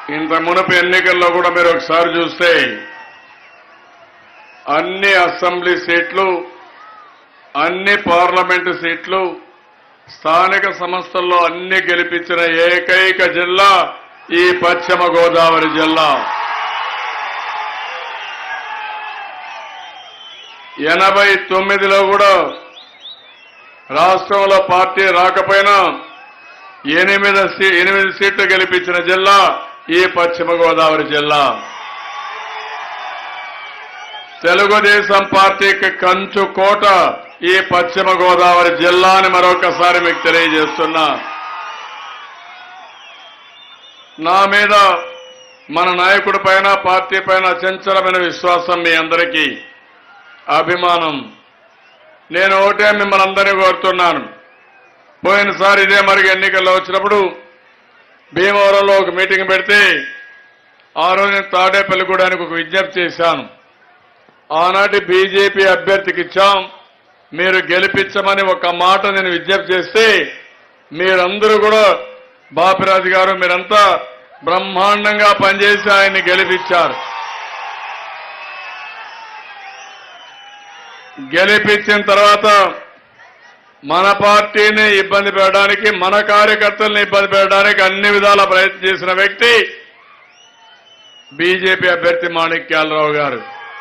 ఇంత మునుపు ఎన్నికల్లో కూడా మీరు ఒకసారి చూస్తే అన్ని అసెంబ్లీ సీట్లు అన్ని పార్లమెంటు సీట్లు స్థానిక సంస్థల్లో అన్ని గెలిపించిన ఏకైక జిల్లా ఈ పశ్చిమ గోదావరి జిల్లా ఎనభై తొమ్మిదిలో కూడా రాష్ట్రంలో పార్టీ రాకపోయినా ఎనిమిది సీ- ఎనిమిది సీట్లు గెలిపించిన జిల్లా ఈ పశ్చిమ గోదావరి జిల్లా తెలుగుదేశం పార్టీకి కంచు కోట ఈ పశ్చిమ గోదావరి జిల్లా అని మరొకసారి మీకు తెలియజేస్తున్నా నా మీద మన నాయకుడి పైన పార్టీ పైన అచంచలమైన విశ్వాసం మీ అందరికీ అభిమానం నేను ఒకటే మిమ్మల్ని అందరినీ కోరుతున్నాను పోయినసారి ఇదే మరి ఎన్నికల్లో వచ్చినప్పుడు భీమవరంలో ఒక మీటింగ్ పెడితే ఆ రోజు నేను తాడేపల్లిగూడానికి ఒక విజ్ఞప్తి చేశాను ఆనాటి బీజేపీ అభ్యర్థికి ఇచ్చాం మీరు గెలిపించమని ఒక మాట నేను విజ్ఞప్తి చేస్తే మీరందరూ కూడా బాపిరాజు గారు మీరంతా బ్రహ్మాండంగా పనిచేసి ఆయన్ని గెలిపించారు గెలిపించిన తర్వాత మన పార్టీని ఇబ్బంది పెట్టడానికి మన కార్యకర్తల్ని ఇబ్బంది పెట్టడానికి అన్ని విధాల ప్రయత్నం చేసిన వ్యక్తి బీజేపీ అభ్యర్థి మాణిక్యాలరావు గారు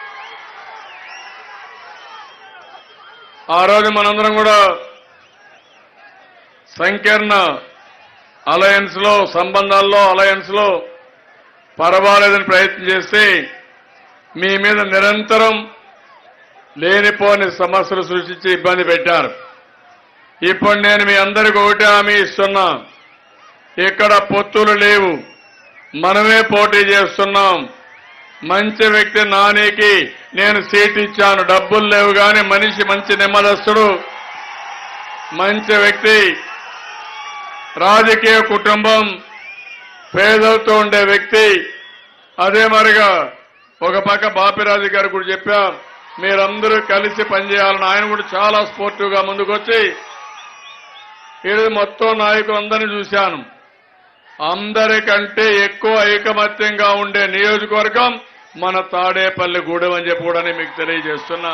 ఆ రోజు మనందరం కూడా సంకీర్ణ అలయన్స్ లో సంబంధాల్లో అలయన్స్ లో పర్వాలేదని ప్రయత్నం చేస్తే మీ మీద నిరంతరం లేనిపోని సమస్యలు సృష్టించి ఇబ్బంది పెట్టారు ఇప్పుడు నేను మీ అందరికీ ఒకటే హామీ ఇస్తున్నా ఇక్కడ పొత్తులు లేవు మనమే పోటీ చేస్తున్నాం మంచి వ్యక్తి నానికి నేను సీట్ ఇచ్చాను డబ్బులు లేవు గాని మనిషి మంచి నెమ్మదస్తుడు మంచి వ్యక్తి రాజకీయ కుటుంబం పేదలతో ఉండే వ్యక్తి అదే మరిగా ఒక పక్క బాపిరాజు గారు కూడా చెప్పా మీరందరూ కలిసి పనిచేయాలని ఆయన కూడా చాలా స్పోర్టివ్ గా ముందుకొచ్చి ఈరోజు మొత్తం నాయకులందరినీ చూశాను అందరికంటే ఎక్కువ ఐకమత్యంగా ఉండే నియోజకవర్గం మన తాడేపల్లి గూడెం అని చెప్పి కూడా నేను మీకు తెలియజేస్తున్నా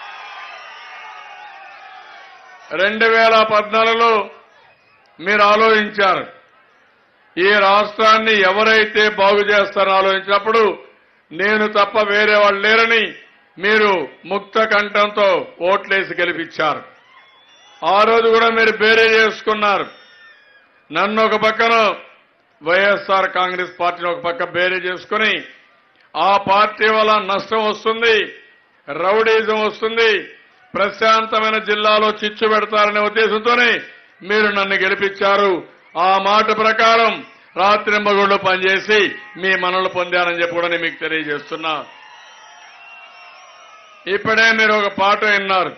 రెండు వేల పద్నాలుగులో మీరు ఆలోచించారు ఈ రాష్ట్రాన్ని ఎవరైతే బాగు చేస్తారని ఆలోచించినప్పుడు నేను తప్ప వేరే వాళ్ళు లేరని మీరు ముక్త కంఠంతో ఓట్లేసి గెలిపించారు ఆ రోజు కూడా మీరు బేరే చేసుకున్నారు నన్ను ఒక పక్కన వైఎస్ఆర్ కాంగ్రెస్ పార్టీని ఒక పక్క బేరే చేసుకుని ఆ పార్టీ వల్ల నష్టం వస్తుంది రౌడీజం వస్తుంది ప్రశాంతమైన జిల్లాలో చిచ్చు పెడతారనే ఉద్దేశంతోనే మీరు నన్ను గెలిపించారు ఆ మాట ప్రకారం రాత్రి మగుళ్ళు పనిచేసి మీ మనలు పొందానని చెప్పి కూడా నేను మీకు తెలియజేస్తున్నా ఇప్పుడే మీరు ఒక పాట విన్నారు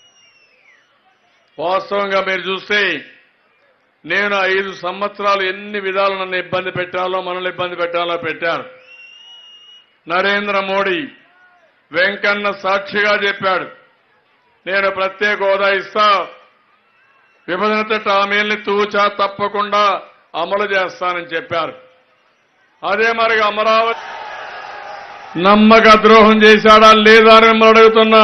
వాస్తవంగా మీరు చూస్తే నేను ఐదు సంవత్సరాలు ఎన్ని విధాలు నన్ను ఇబ్బంది పెట్టాలో మనల్ని ఇబ్బంది పెట్టాలో పెట్టారు నరేంద్ర మోడీ వెంకన్న సాక్షిగా చెప్పాడు నేను ప్రత్యేక హోదా ఇస్తా విభజన చట్ట హామీల్ని తూచా తప్పకుండా అమలు చేస్తానని చెప్పారు అదే మరి అమరావతి నమ్మక ద్రోహం చేశాడా లేదా అని మిమ్మల్ని అడుగుతున్నా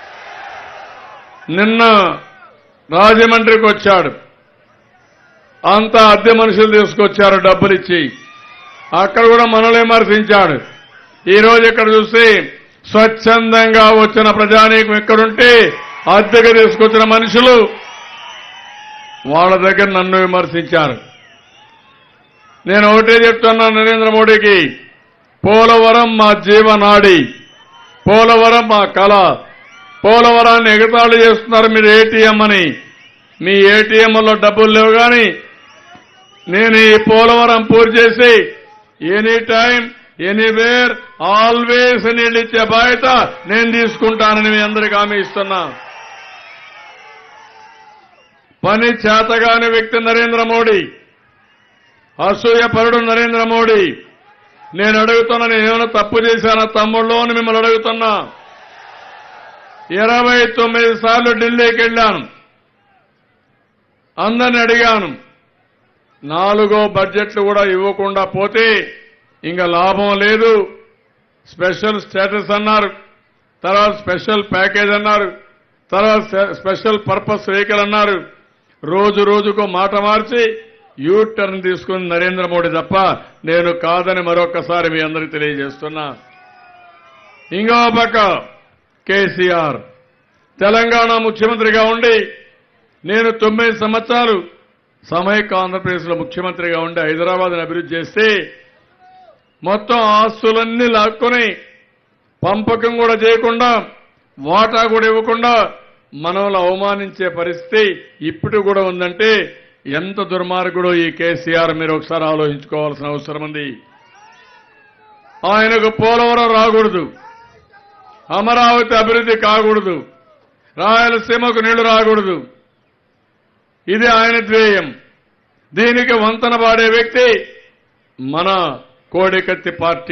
నిన్న రాజమండ్రికి వచ్చాడు అంతా అద్దె మనుషులు తీసుకొచ్చారు డబ్బులిచ్చి అక్కడ కూడా మనల్ని విమర్శించాడు ఈ రోజు ఇక్కడ చూస్తే స్వచ్ఛందంగా వచ్చిన ప్రజానీకం ఇక్కడుంటే అద్దెకు తీసుకొచ్చిన మనుషులు వాళ్ళ దగ్గర నన్ను విమర్శించారు నేను ఒకటే చెప్తున్నా నరేంద్ర మోడీకి పోలవరం మా జీవనాడి పోలవరం మా కళ పోలవరాన్ని ఎగతాళి చేస్తున్నారు మీరు ఏటీఎం అని మీ ఏటీఎంలో డబ్బులు లేవు కానీ నేను ఈ పోలవరం పూర్తి చేసి ఎనీ టైం ఎనీవేర్ ఆల్వేస్ నీళ్ళు ఇచ్చే బాధ్యత నేను తీసుకుంటానని మీ అందరికీ హామీ ఇస్తున్నా పని చేతగాని వ్యక్తి నరేంద్ర మోడీ అసూయపరుడు నరేంద్ర మోడీ నేను అడుగుతున్నా నేను ఏమైనా తప్పు చేశానా తమ్ముళ్ళు అని మిమ్మల్ని అడుగుతున్నా ఇరవై తొమ్మిది సార్లు ఢిల్లీకి వెళ్ళాను అందరిని అడిగాను నాలుగో బడ్జెట్లు కూడా ఇవ్వకుండా పోతే ఇంకా లాభం లేదు స్పెషల్ స్టేటస్ అన్నారు తర్వాత స్పెషల్ ప్యాకేజ్ అన్నారు తర్వాత స్పె- స్పెషల్ పర్పస్ వెహికల్ అన్నారు రోజు రోజుకో మాట మార్చి యూ టర్న్ తీసుకుని నరేంద్ర మోడీ తప్ప నేను కాదని మరొకసారి మీ అందరికీ తెలియజేస్తున్నా ఇంకో పక్క కేసీఆర్ తెలంగాణ ముఖ్యమంత్రిగా ఉండి నేను తొమ్మిది సంవత్సరాలు సమైక్య ఆంధ్రప్రదేశ్లో ముఖ్యమంత్రిగా ఉండి హైదరాబాద్ని అభివృద్ధి చేస్తే మొత్తం ఆస్తులన్నీ లాక్కొని పంపకం కూడా చేయకుండా వాటా కూడా ఇవ్వకుండా మనల్ని అవమానించే పరిస్థితి ఇప్పుడు కూడా ఉందంటే ఎంత దుర్మార్గుడో ఈ కేసీఆర్ మీరు ఒకసారి ఆలోచించుకోవాల్సిన అవసరం ఉంది ఆయనకు పోలవరం రాకూడదు అమరావతి అభివృద్ధి కాకూడదు రాయలసీమకు నీళ్లు రాకూడదు ఇది ఆయన ధ్యేయం దీనికి వంతన పాడే వ్యక్తి మన కోడికత్తి పార్టీ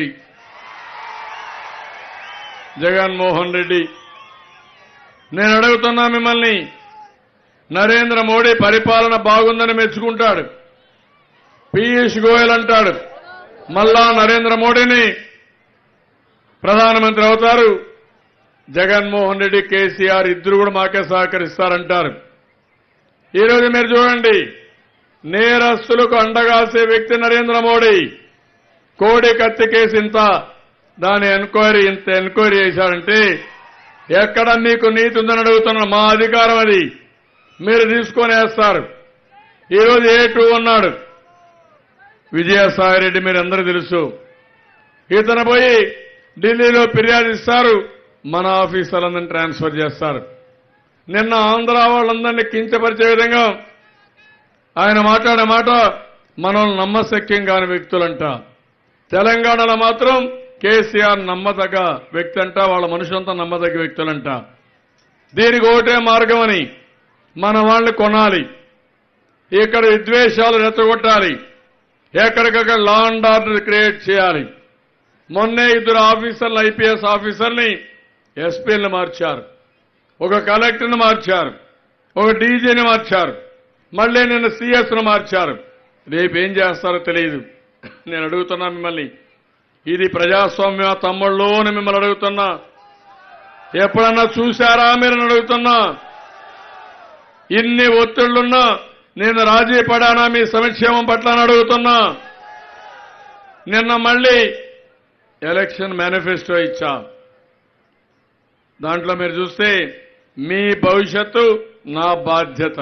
జగన్మోహన్ రెడ్డి నేను అడుగుతున్నా మిమ్మల్ని నరేంద్ర మోడీ పరిపాలన బాగుందని మెచ్చుకుంటాడు పీయూష్ గోయల్ అంటాడు మళ్ళా నరేంద్ర మోడీని ప్రధానమంత్రి అవుతారు జగన్మోహన్ రెడ్డి కేసీఆర్ ఇద్దరు కూడా మాకే సహకరిస్తారంటారు ఈరోజు మీరు చూడండి నేరస్తులకు అండగాసే వ్యక్తి నరేంద్ర మోడీ కోడి కత్తి కేసు ఇంత దాని ఎంక్వైరీ ఇంత ఎంక్వైరీ చేశారంటే ఎక్కడ మీకు నీతి ఉందని అడుగుతున్నా మా అధికారం అది మీరు తీసుకొని వేస్తారు ఈరోజు ఏ టూ ఉన్నాడు విజయసాయిరెడ్డి మీరు అందరూ తెలుసు ఇతను పోయి ఢిల్లీలో ఫిర్యాదు ఇస్తారు మన ఆఫీసర్లందరినీ ట్రాన్స్ఫర్ చేస్తారు నిన్న ఆంధ్ర వాళ్ళందరినీ కించపరిచే విధంగా ఆయన మాట్లాడే మాట మనల్ని నమ్మశక్యం కాని వ్యక్తులంట తెలంగాణలో మాత్రం కేసీఆర్ నమ్మదగ్గ వ్యక్తి అంట వాళ్ళ మనుషులంతా నమ్మదగ్గ వ్యక్తులంట దీనికి ఒకటే మార్గం అని మన వాళ్ళని కొనాలి ఇక్కడ విద్వేషాలు రెచ్చగొట్టాలి ఎక్కడికక్కడ లా అండ్ ఆర్డర్ క్రియేట్ చేయాలి మొన్నే ఇద్దరు ఆఫీసర్లు ఐపీఎస్ ఆఫీసర్ని ఎస్పీని మార్చారు ఒక కలెక్టర్ని మార్చారు ఒక డీజీని మార్చారు మళ్ళీ నిన్న సీఎస్ను మార్చారు రేపు ఏం చేస్తారో తెలియదు నేను అడుగుతున్నా మిమ్మల్ని ఇది ప్రజాస్వామ్య తమ్ముళ్ళు అని మిమ్మల్ని అడుగుతున్నా ఎప్పుడన్నా చూశారా మీరు అడుగుతున్నా ఇన్ని ఒత్తిళ్లున్నా నేను రాజీ పడానా మీ సంక్షేమం పట్ల అని అడుగుతున్నా నిన్న మళ్ళీ ఎలక్షన్ మేనిఫెస్టో ఇచ్చా దాంట్లో మీరు చూస్తే మీ భవిష్యత్తు నా బాధ్యత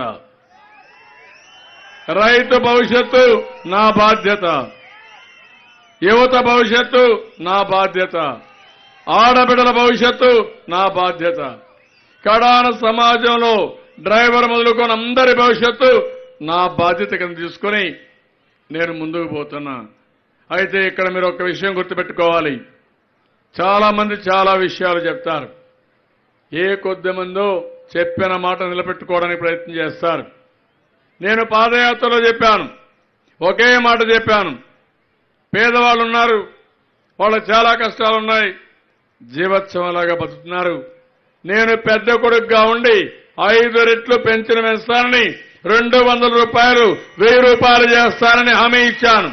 రైతు భవిష్యత్తు నా బాధ్యత యువత భవిష్యత్తు నా బాధ్యత ఆడబిడ్డల భవిష్యత్తు నా బాధ్యత కడాన సమాజంలో డ్రైవర్ మొదలుకొని అందరి భవిష్యత్తు నా బాధ్యత కింద తీసుకొని నేను ముందుకు పోతున్నా అయితే ఇక్కడ మీరు ఒక విషయం గుర్తుపెట్టుకోవాలి చాలా మంది చాలా విషయాలు చెప్తారు ఏ కొద్ది మందో చెప్పిన మాట నిలబెట్టుకోవడానికి ప్రయత్నం చేస్తారు నేను పాదయాత్రలో చెప్పాను ఒకే మాట చెప్పాను పేదవాళ్ళు ఉన్నారు వాళ్ళకి చాలా కష్టాలు ఉన్నాయి జీవోత్సవంలాగా బతుకుతున్నారు నేను పెద్ద కొడుకుగా ఉండి ఐదు రెట్లు పెంచిన వేస్తానని రెండు వందల రూపాయలు వెయ్యి రూపాయలు చేస్తానని హామీ ఇచ్చాను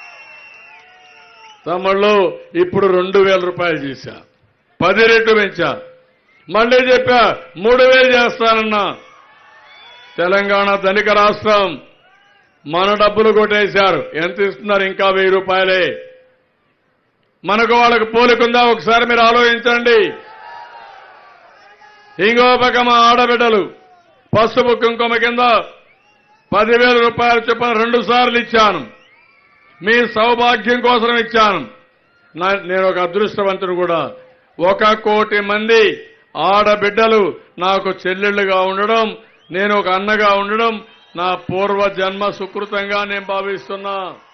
తమ్ముళ్ళు ఇప్పుడు రెండు వేల రూపాయలు చేశా పది రెట్లు పెంచా మళ్ళీ చెప్పా మూడు వేలు చేస్తానన్నా తెలంగాణ ధనిక రాష్ట్రం మన డబ్బులు కొట్టేశారు ఎంత ఇస్తున్నారు ఇంకా వెయ్యి రూపాయలే మనకు వాళ్ళకు పోలికుందా ఒకసారి మీరు ఆలోచించండి ఇంకో పక్క మా ఆడబిడ్డలు పసుపు కుంకుమ కింద పదివేల రూపాయలు చొప్పున రెండు సార్లు ఇచ్చాను మీ సౌభాగ్యం కోసం ఇచ్చాను నా- నేను ఒక అదృష్టవంతుడు కూడా ఒక కోటి మంది ఆడబిడ్డలు నాకు చెల్లెళ్లుగా ఉండడం నేను ఒక అన్నగా ఉండడం నా పూర్వ జన్మ సుకృతంగా నేను భావిస్తున్నా